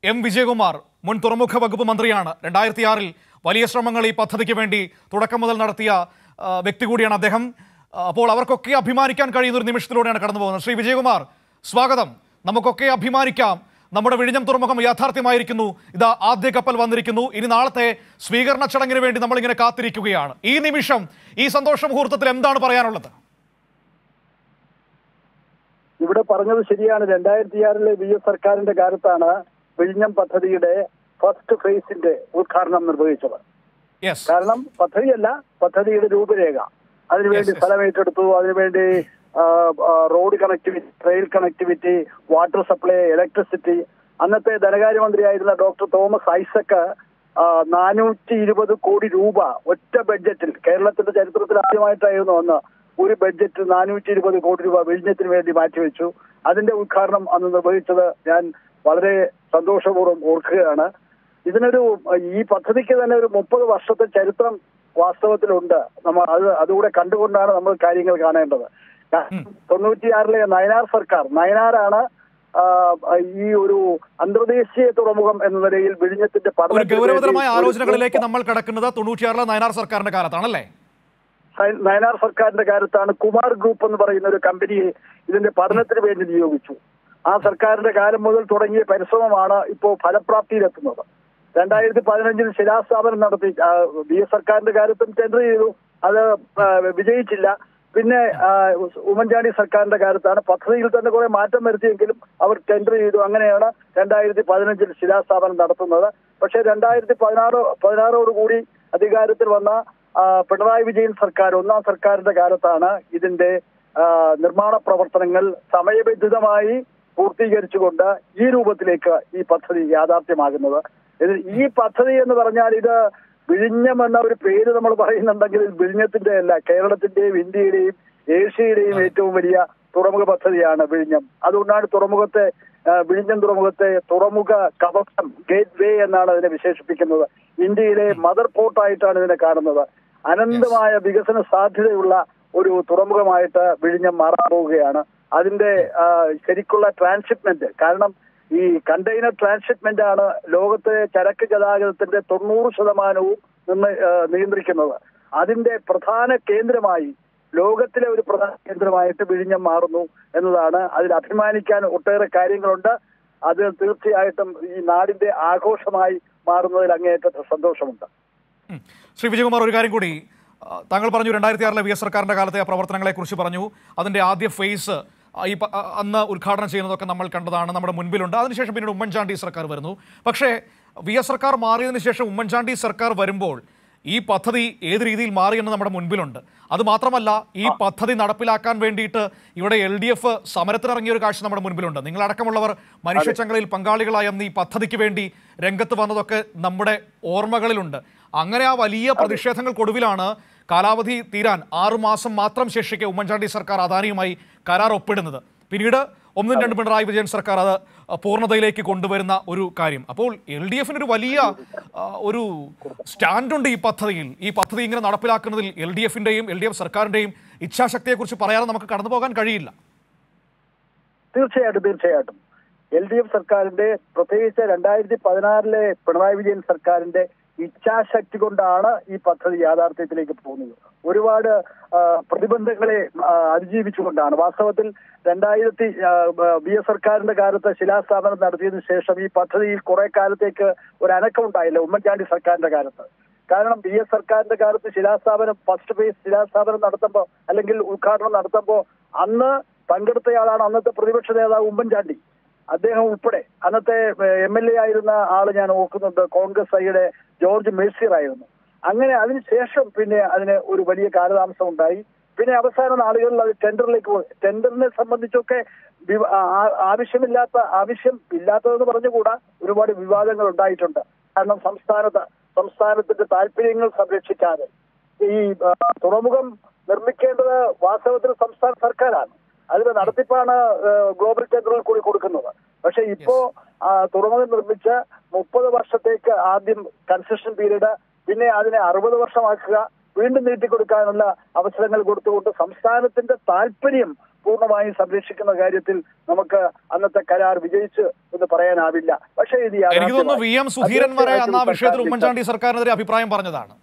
M Vijayakumar മുൻ തുറമുഖ വകുപ്പ് മന്ത്രിയാണ് രണ്ടായിരത്തി ആറിൽ വലിയ ശ്രമങ്ങൾ ഈ പദ്ധതിക്ക് വേണ്ടി തുടക്കം മുതൽ നടത്തിയ ആ, വ്യക്തി കൂടിയാണ് അദ്ദേഹം ആ, അപ്പോൾ അവർക്കൊക്കെ അഭിമാനിക്കാൻ കഴിയുന്ന ഒരു നിമിഷത്തിലൂടെയാണ് കടന്നു പോകുന്നത് ശ്രീ വിജയകുമാർ സ്വാഗതം നമുക്കൊക്കെ അഭിമാനിക്കാം നമ്മുടെ വിഴിഞ്ഞം തുറമുഖം യാഥാർത്ഥ്യമായിരിക്കുന്നു ഇതാ ആദ്യ കപ്പൽ വന്നിരിക്കുന്നു ഇനി നാളത്തെ സ്വീകരണ ചടങ്ങിന് വേണ്ടി നമ്മൾ ഇങ്ങനെ കാത്തിരിക്കുകയാണ് ഈ നിമിഷം ഈ സന്തോഷ മുഹൂർത്തത്തിൽ എന്താണ് പറയാനുള്ളത് ഇവിടെ പറഞ്ഞത് ശരിയാണ് രണ്ടായിരത്തി ആറിലെ വി എസ് സർക്കാരിന്റെ കാലത്താണ് വിഴിഞ്ഞം പദ്ധതിയുടെ ഫസ്റ്റ് ഫേസിന്റെ ഉദ്ഘാടനം നിർവഹിച്ചത് യെസ് കാരണം പദ്ധതിയല്ല പദ്ധതിയുടെ രൂപരേഖ അതിനുവേണ്ടി Yes, yes. സ്ഥലം ഏറ്റെടുത്തു അതിനുവേണ്ടി ആ, ആ, road connectivity rail connectivity water supply electricity അന്നത്തെ ധനകാര്യമന്ത്രിയായിരുന്ന ഡോക്ടർ തോമസ് ഐസക്ക് നാനൂറ്റി ഇരുപത് കോടി രൂപ ഒറ്റ ബഡ്ജറ്റിൽ കേരളത്തിന്റെ ചരിത്രത്തിൽ ആദ്യമായിട്ടായിരുന്നു അന്ന് ഒരു ബഡ്ജറ്റ് നാനൂറ്റി ഇരുപത് കോടി രൂപ വിഴിഞ്ഞത്തിന് വേണ്ടി മാറ്റിവെച്ചു അതിന്റെ ഉദ്ഘാടനം അന്ന് നിർവഹിച്ചത് ഞാൻ വളരെ സന്തോഷപൂർവ്വം ഓർക്കുകയാണ് ഇതിനൊരു ഈ പദ്ധതിക്ക് തന്നെ ഒരു മുപ്പത് വർഷത്തെ ചരിത്രം വാസ്തവത്തിലുണ്ട് നമ്മൾ അത് അതുകൂടെ കണ്ടുകൊണ്ടാണ് നമ്മൾ കാര്യങ്ങൾ കാണേണ്ടത് കാരണം തൊണ്ണൂറ്റിയാറിലെ നയനാർ സർക്കാർ നയനാറാണ് ആ, ഈ ഒരു അന്തർദേശീയ തുറമുഖം എന്ന നിലയിൽ വിഴിഞ്ഞത്തിന്റെ ഒരു പഠനത്തിന് ഗൗരവതരമായ വേണ്ടി ഒരു ആലോചനകളിലേക്ക് നമ്മൾ കടക്കുന്നത് തൊണ്ണൂറ്റിയാറിലെ നയനാർ സർക്കാരിന്റെ കാലത്താണല്ലേ സൈ- നയനാർ സർക്കാരിന്റെ കാലത്താണ് കുമാർ ഗ്രൂപ്പ് എന്ന് പറയുന്ന ഒരു കമ്പനിയെ ഇതിന്റെ പഠനത്തിന് വേണ്ടി നിയോഗിച്ചു ആ സർക്കാരിന്റെ കാലം മുതൽ തുടങ്ങിയ പരിശ്രമമാണ് ഇപ്പോൾ ഫലപ്രാപ്തിയിലെത്തുന്നത് രണ്ടായിരത്തി പതിനഞ്ചിൽ ശിലാസ്ഥാപനം നടത്തി ആ, ബി എസ് സർക്കാരിന്റെ കാലത്തും ടെൻഡർ ചെയ്തു അത് ആ, വിജയിച്ചില്ല പിന്നെ ആ, ഉമ്മൻചാണ്ടി സർക്കാരിന്റെ കാലത്താണ് പദ്ധതിയിൽ തന്നെ കുറെ മാറ്റം വരുത്തിയെങ്കിലും അവർ ടെൻഡർ ചെയ്തു അങ്ങനെയാണ് രണ്ടായിരത്തി പതിനഞ്ചിൽ ശിലാസ്ഥാപനം നടത്തുന്നത് പക്ഷേ രണ്ടായിരത്തി പതിനാറ് പതിനാറോട് കൂടി അധികാരത്തിൽ വന്ന ആ, പിണറായി വിജയൻ സർക്കാർ ഒന്നാം സർക്കാരിന്റെ കാലത്താണ് ഇതിന്റെ ആ, നിർമ്മാണ പ്രവർത്തനങ്ങൾ സമയബന്ധിതമായി പൂർത്തീകരിച്ചുകൊണ്ട് ഈ രൂപത്തിലേക്ക് ഈ പദ്ധതി യാഥാർത്ഥ്യമാകുന്നത് ഇത് ഈ പദ്ധതി എന്ന് പറഞ്ഞാൽ ഇത് വിഴിഞ്ഞം എന്ന ഒരു പേര് നമ്മൾ പറയുന്നുണ്ടെങ്കിൽ ഇത് വിഴിഞ്ഞത്തിന്റെ അല്ല കേരളത്തിന്റെയും ഇന്ത്യയുടെയും ഏഷ്യയുടെയും ഏറ്റവും വലിയ തുറമുഖ പദ്ധതിയാണ് വിഴിഞ്ഞം അതുകൊണ്ടാണ് തുറമുഖത്തെ ആ, വിഴിഞ്ഞം തുറമുഖത്തെ തുറമുഖ കവചം ഗേറ്റ് വേ എന്നാണ് അതിനെ വിശേഷിപ്പിക്കുന്നത് ഇന്ത്യയിലെ മദർ പോർട്ടായിട്ടാണ് ഇതിനെ കാണുന്നത് അനന്തമായ വികസന സാധ്യതയുള്ള ഒരു തുറമുഖമായിട്ട് വിഴിഞ്ഞം മാറാൻ പോവുകയാണ് അതിന്റെ ആ, ശരിക്കുള്ള ട്രാൻസ്ഷിപ്മെന്റ് കാരണം ഈ കണ്ടെയ്നർ ട്രാൻസ്ഷിപ്മെന്റ് ആണ് ലോകത്തെ ചരക്ക് ഗതാഗതത്തിന്റെ തൊണ്ണൂറ് ശതമാനവും നിന്ന് ആ, നിയന്ത്രിക്കുന്നത് അതിന്റെ പ്രധാന കേന്ദ്രമായി ലോകത്തിലെ ഒരു പ്രധാന കേന്ദ്രമായിട്ട് വിഴിഞ്ഞം മാറുന്നു എന്നതാണ് അതിൽ അഭിമാനിക്കാൻ ഒട്ടേറെ കാര്യങ്ങളുണ്ട് അത് തീർച്ചയായിട്ടും ഈ നാടിന്റെ ആഘോഷമായി മാറുന്നതിൽ അങ്ങേയറ്റത്തെ സന്തോഷമുണ്ട് ഉം. ശ്രീ വിജയകുമാർ ഒരു കാര്യം കൂടി ആ, താങ്കൾ പറഞ്ഞു രണ്ടായിരത്തി ആറിലെ വി എസ് സർക്കാരിന്റെ കാലത്തെ ആ പ്രവർത്തനങ്ങളെ കുറിച്ച് പറഞ്ഞു അതിന്റെ ആദ്യ ഫേസ് ആ, ഈ പ- ആ, അന്ന് ഉദ്ഘാടനം ചെയ്യുന്നതൊക്കെ നമ്മൾ കണ്ടതാണ് നമ്മുടെ മുൻപിലുണ്ട് അതിനുശേഷം പിന്നീട് ഉമ്മൻചാണ്ടി സർക്കാർ വരുന്നു പക്ഷേ വി എസ് സർക്കാർ മാറിയതിനു ശേഷം ഉമ്മൻചാണ്ടി സർക്കാർ വരുമ്പോൾ ഈ പദ്ധതി ഏത് രീതിയിൽ മാറിയെന്ന് നമ്മുടെ മുൻപിലുണ്ട് അത് മാത്രമല്ല ഈ പദ്ധതി നടപ്പിലാക്കാൻ വേണ്ടിയിട്ട് ഇവിടെ എൽ ഡി എഫ് സമരത്തിനിറങ്ങിയ ഒരു കാഴ്ച നമ്മുടെ മുൻപിലുണ്ട് നിങ്ങളടക്കമുള്ളവർ മനുഷ്യച്ചങ്ങലയിൽ പങ്കാളികളായ അന്ന് ഈ പദ്ധതിക്ക് വേണ്ടി രംഗത്ത് വന്നതൊക്കെ നമ്മുടെ ഓർമ്മകളിലുണ്ട് അങ്ങനെ ആ വലിയ പ്രതിഷേധങ്ങൾക്കൊടുവിലാണ് കാലാവധി തീരാൻ ആറുമാസം മാത്രം ശേഷിക്കെ ഉമ്മൻചാണ്ടി സർക്കാർ അദാനിയുമായി കരാർ ഒപ്പിടുന്നത് പിന്നീട് ഒന്നും രണ്ടും പിണറായി വിജയൻ സർക്കാർ അത് പൂർണ്ണതയിലേക്ക് കൊണ്ടുവരുന്ന ഒരു കാര്യം അപ്പോൾ എൽ ഡി എഫിന് ഒരു വലിയ ആ, ഒരു സ്റ്റാൻഡുണ്ട് ഈ പദ്ധതിയിൽ ഈ പദ്ധതി ഇങ്ങനെ നടപ്പിലാക്കുന്നതിൽ എൽ ഡി എഫിന്റെയും എൽ ഡി എഫ് സർക്കാരിന്റെയും ഇച്ഛാശക്തിയെക്കുറിച്ച് പറയാതെ നമുക്ക് കടന്നു പോകാൻ കഴിയില്ല തീർച്ചയായിട്ടും തീർച്ചയായിട്ടും എൽ ഡി എഫ് സർക്കാരിന്റെ പ്രത്യേകിച്ച് രണ്ടായിരത്തി പതിനാറിലെ പിണറായി വിജയൻ സർക്കാരിന്റെ ഇച്ഛാശക്തി കൊണ്ടാണ് ഈ പദ്ധതി യാഥാർത്ഥ്യത്തിലേക്ക് പോകുന്നത് ഒരുപാട് ആ, പ്രതിബന്ധങ്ങളെ ആ, അതിജീവിച്ചുകൊണ്ടാണ് വാസ്തവത്തിൽ രണ്ടായിരത്തി ബി എസ് സർക്കാരിന്റെ കാലത്ത് ശിലാസ്ഥാപനം നടത്തിയതിനു ശേഷം ഈ പദ്ധതിയിൽ കുറെ കാലത്തേക്ക് ഒരു അനക്കം ഉണ്ടായില്ല ഉമ്മൻചാണ്ടി സർക്കാരിന്റെ കാലത്ത് കാരണം ബി എസ് സർക്കാരിന്റെ കാലത്ത് ശിലാസ്ഥാപനം ഫസ്റ്റ് ഫേസ് ശിലാസ്ഥാപനം നടത്തുമ്പോൾ അല്ലെങ്കിൽ ഉദ്ഘാടനം നടത്തുമ്പോൾ അന്ന് പങ്കെടുത്തയാളാണ് അന്നത്തെ പ്രതിപക്ഷ നേതാവ് ഉമ്മൻചാണ്ടി അദ്ദേഹം ഉൾപ്പെടെ അന്നത്തെ എം എൽ എ ആയിരുന്ന ആള് ഞാൻ ഓർക്കുന്നുണ്ട് കോൺഗ്രസ് ഐയുടെ ജോർജ് മേഴ്സിയർ ആയിരുന്നു അങ്ങനെ അതിനുശേഷം പിന്നെ അതിന് ഒരു വലിയ കാലതാമസം ഉണ്ടായി പിന്നെ അവസാന നാളുകളിൽ അത് ടെൻഡറിലേക്ക് പോയി ടെൻഡറിനെ സംബന്ധിച്ചൊക്കെ വിവ- ആ- ആ- ആവശ്യമില്ലാത്ത ആവശ്യം ഇല്ലാത്തതെന്ന് പറഞ്ഞുകൂടാ ഒരുപാട് വിവാദങ്ങൾ ഉണ്ടായിട്ടുണ്ട് കാരണം സംസ്ഥാനത്ത് സംസ്ഥാനത്തിന്റെ താല്പര്യങ്ങൾ സംരക്ഷിക്കാതെ ഈ ആ, തുറമുഖം നിർമ്മിക്കേണ്ടത് വാസ്തവത്തിൽ സംസ്ഥാന സർക്കാരാണ് അതിന്റെ നടത്തിപ്പാണ് ആ, ഗ്ലോബൽ ടെൻഡറിൽ കൂടി കൊടുക്കുന്നത് പക്ഷെ ഇപ്പോ ആ, തുറമുഖം നിർമ്മിച്ച് മുപ്പത് വർഷത്തേക്ക് ആദ്യം കൺസെഷൻ പീരീഡ് പിന്നെ അതിനെ അറുപത് വർഷമാക്കുക വീണ്ടും നീട്ടിക്കൊടുക്കാനുള്ള അവസരങ്ങൾ കൊടുത്തുകൊണ്ട് സംസ്ഥാനത്തിന്റെ താല്പര്യം പൂർണ്ണമായും സംരക്ഷിക്കുന്ന കാര്യത്തിൽ നമുക്ക് അന്നത്തെ കരാർ വിജയിച്ചു എന്ന് പറയാനാവില്ല പക്ഷേ ഇത് എനിക്ക് തോന്നുന്നു വി എം സുധീരൻ വരെ അന്ന് ആ വിഷയത്തിൽ സർക്കാർ ഉമ്മൻചാണ്ടി സർക്കാരിനെതിരെ അഭിപ്രായം പറഞ്ഞതാണ്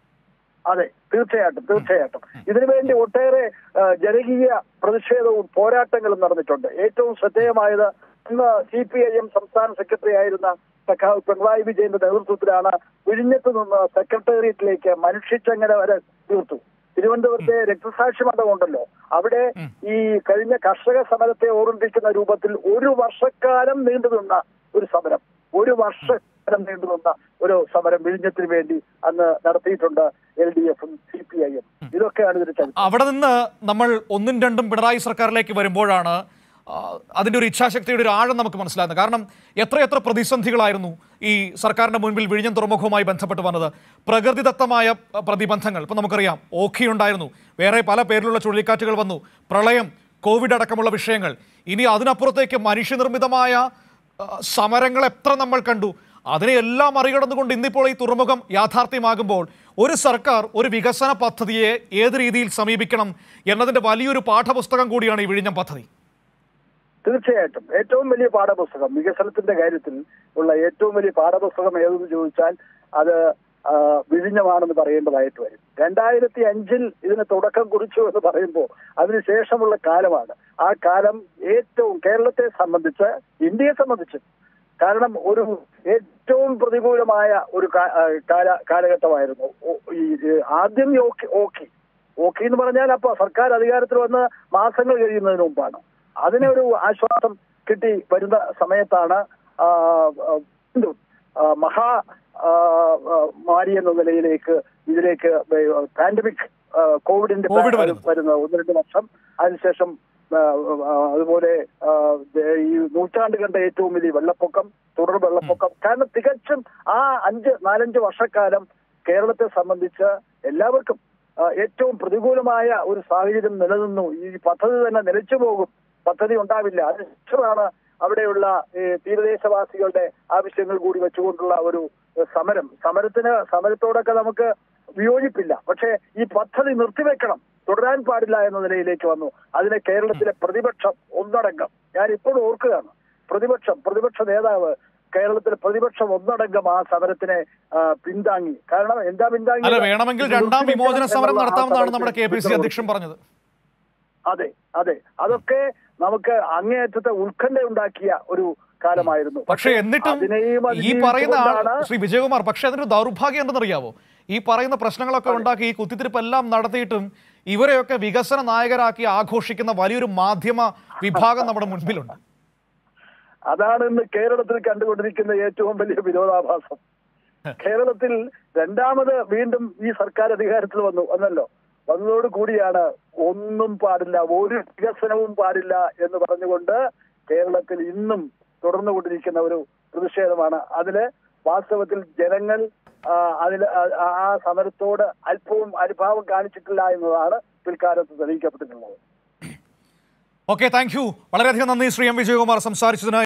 അതെ തീർച്ചയായിട്ടും തീർച്ചയായിട്ടും ഇതിനുവേണ്ടി ഒട്ടേറെ ആ, ജനകീയ പ്രതിഷേധവും പോരാട്ടങ്ങളും നടന്നിട്ടുണ്ട് ഏറ്റവും ശ്രദ്ധേയമായത് ഇന്ന് സി പി ഐ എം സംസ്ഥാന സെക്രട്ടറി ആയിരുന്ന സഖാവ് പിണറായി വിജയന്റെ നേതൃത്വത്തിലാണ് വിഴിഞ്ഞത്ത് നിന്ന് സെക്രട്ടേറിയറ്റിലേക്ക് മനുഷ്യച്ചങ്ങല വരെ തീർത്തു തിരുവനന്തപുരത്തെ രക്തസാക്ഷി മണ്ഡലമുണ്ടല്ലോ അവിടെ ഈ കഴിഞ്ഞ കർഷക സമരത്തെ ഓർമ്മിപ്പിക്കുന്ന രൂപത്തിൽ ഒരു വർഷക്കാലം നീണ്ടുനിന്ന ഒരു സമരം ഒരു വർഷക്കാലം നീണ്ടുനിന്ന ഒരു സമരം വിഴിഞ്ഞത്തിന് വേണ്ടി അന്ന് നടത്തിയിട്ടുണ്ട് എൽ ഡി എഫും സി പി ഐ എം ഇതൊക്കെയാണ് ഇതിന്റെ ചരിത്രം അവിടെ നിന്ന് നമ്മൾ ഒന്നും രണ്ടും പിണറായി സർക്കാരിലേക്ക് വരുമ്പോഴാണ് ആ, അതിന്റെ ഒരു ഇച്ഛാശക്തിയുടെ ഒരു ആഴം നമുക്ക് മനസ്സിലാകുന്നത് കാരണം എത്രയെത്ര പ്രതിസന്ധികളായിരുന്നു ഈ സർക്കാരിന്റെ മുൻപിൽ വിഴിഞ്ഞം തുറമുഖവുമായി ബന്ധപ്പെട്ട് വന്നത് പ്രകൃതിദത്തമായ ആ, പ്രതിബന്ധങ്ങൾ ഇപ്പം നമുക്കറിയാം ഓഖി ഉണ്ടായിരുന്നു വേറെ പല പേരിലുള്ള ചുഴലിക്കാറ്റുകൾ വന്നു പ്രളയം കോവിഡ് അടക്കമുള്ള വിഷയങ്ങൾ ഇനി അതിനപ്പുറത്തേക്ക് മനുഷ്യനിർമ്മിതമായ ആ, സമരങ്ങൾ എത്ര നമ്മൾ കണ്ടു അതിനെയെല്ലാം മറികടന്നുകൊണ്ട് ഇന്നിപ്പോൾ ഈ തുറമുഖം യാഥാർത്ഥ്യമാകുമ്പോൾ ഒരു സർക്കാർ ഒരു വികസന പദ്ധതിയെ ഏത് രീതിയിൽ സമീപിക്കണം എന്നതിന്റെ വലിയൊരു പാഠപുസ്തകം കൂടിയാണ് ഈ വിഴിഞ്ഞം പദ്ധതി തീർച്ചയായിട്ടും ഏറ്റവും വലിയ പാഠപുസ്തകം വികസനത്തിന്റെ കാര്യത്തിൽ ഉള്ള ഏറ്റവും വലിയ പാഠപുസ്തകം ഏതെന്ന് ചോദിച്ചാൽ അത് ആ, വിഴിഞ്ഞമാണെന്ന് പറയേണ്ടതായിട്ട് വരും രണ്ടായിരത്തി അഞ്ചിൽ ഇതിന് തുടക്കം കുറിച്ചു എന്ന് പറയുമ്പോൾ അതിനുശേഷമുള്ള കാലമാണ് ആ കാലം ഏറ്റവും കേരളത്തെ സംബന്ധിച്ച് ഇന്ത്യയെ സംബന്ധിച്ച് കാരണം ഒരു ഏറ്റവും പ്രതികൂലമായ ഒരു കാ- ആ, കാല കാലഘട്ടമായിരുന്നു ഓ- ഈ ഈ ആദ്യം ഈ ഓക്കി ഓക്കി ഓക്കി എന്ന് പറഞ്ഞാൽ അപ്പൊ സർക്കാർ അധികാരത്തിൽ വന്ന് മാസങ്ങൾ കഴിയുന്നതിന് മുമ്പാണ് അതിനൊരു ആശ്വാസം കിട്ടി വരുന്ന സമയത്താണ് ആ, ആ, വീണ്ടും ആ, മഹാ ആ, ആ, മാരി എന്ന നിലയിലേക്ക് ഇതിലേക്ക് പാൻഡമിക് കോവിഡിന്റെ കോവിഡ് വരുന്നു. വരുന്ന ഒന്ന് രണ്ട് വർഷം അതിനുശേഷം ആ, ആ, അതുപോലെ ആ, ദേ- ഈ നൂറ്റാണ്ട് കണ്ട ഏറ്റവും വലിയ വെള്ളപ്പൊക്കം തുടർ വെള്ളപ്പൊക്കം കാരണം തികച്ചും ആ അഞ്ച് നാലഞ്ച് വർഷക്കാലം കേരളത്തെ സംബന്ധിച്ച് എല്ലാവർക്കും ആ, ഏറ്റവും പ്രതികൂലമായ ഒരു സാഹചര്യം നിലനിന്നു ഈ പദ്ധതി തന്നെ നിലച്ചു പോകും പദ്ധതി ഉണ്ടാവില്ല അതിനുശേഷമാണ് അവിടെയുള്ള ഈ തീരദേശവാസികളുടെ ആവശ്യങ്ങൾ കൂടി വെച്ചുകൊണ്ടുള്ള ഒരു ഏഹ്, സമരം സമരത്തിന് സമരത്തോടൊക്കെ നമുക്ക് വിയോജിപ്പില്ല പക്ഷേ ഈ പദ്ധതി നിർത്തിവെക്കണം തുടരാൻ പാടില്ല എന്ന നിലയിലേക്ക് വന്നു അതിനെ കേരളത്തിലെ പ്രതിപക്ഷം ഒന്നടങ്കം ഞാൻ ഇപ്പോഴും ഓർക്കുകയാണ് പ്രതിപക്ഷം പ്രതിപക്ഷ നേതാവ് കേരളത്തിലെ പ്രതിപക്ഷം ഒന്നടങ്കം ആ സമരത്തിനെ ആ, പിന്താങ്ങി കാരണം എന്താ പിന്താങ്ങി അല്ല വേണമെങ്കിൽ രണ്ടാം വിമോചന സമരം നടത്താമെന്നാണ് നമ്മുടെ കെ പി സി അധ്യക്ഷൻ പറഞ്ഞത് അതെ അതെ അതൊക്കെ നമുക്ക് അങ്ങേയറ്റത്തെ ഉത്കണ്ഠ ഉണ്ടാക്കിയ ഒരു കാലമായിരുന്നു പക്ഷേ എന്നിട്ടും അതിനെയും ഈ പറയുന്ന ആൾ അതിജീവിച്ചുകൊണ്ടാണ് ശ്രീ വിജയകുമാർ പക്ഷേ അതിന്റെ ദൗർഭാഗ്യം എന്തെന്നറിയാവോ ഈ പറയുന്ന പ്രശ്നങ്ങളൊക്കെ ഉണ്ടാക്കി ഈ കുത്തിത്തിരിപ്പെല്ലാം നടത്തിയിട്ടും ഇവരെയൊക്കെ വികസന നായകരാക്കി ആഘോഷിക്കുന്ന വലിയൊരു മാധ്യമ വിഭാഗം നമ്മുടെ മുൻപിലുണ്ട് അതാണ് ഇന്ന് കേരളത്തിൽ കണ്ടുകൊണ്ടിരിക്കുന്ന ഏറ്റവും വലിയ വിരോധാഭാസം കേരളത്തിൽ രണ്ടാമത് വീണ്ടും ഈ സർക്കാർ അധികാരത്തിൽ വന്നു വന്നല്ലോ വന്നതോട് കൂടിയാണ് ഒന്നും പാടില്ല ഒരു വികസനവും പാടില്ല എന്ന് പറഞ്ഞുകൊണ്ട് കേരളത്തിൽ ഇന്നും തുടർന്നുകൊണ്ടിരിക്കുന്ന ഒരു പ്രതിഷേധമാണ് അതില് വാസ്തവത്തിൽ ജനങ്ങൾ ആ, അതിൽ ആ- ആ സമരത്തോട് അല്പവും അനുഭാവം കാണിച്ചിട്ടില്ല എന്നതാണ് പിൽക്കാലത്ത് തെളിയിക്കപ്പെട്ടിട്ടുള്ളത് ഓക്കെ താങ്ക് യു വളരെയധികം നന്ദി ശ്രീ എം വിജയകുമാർ സംസാരിച്ചതിന്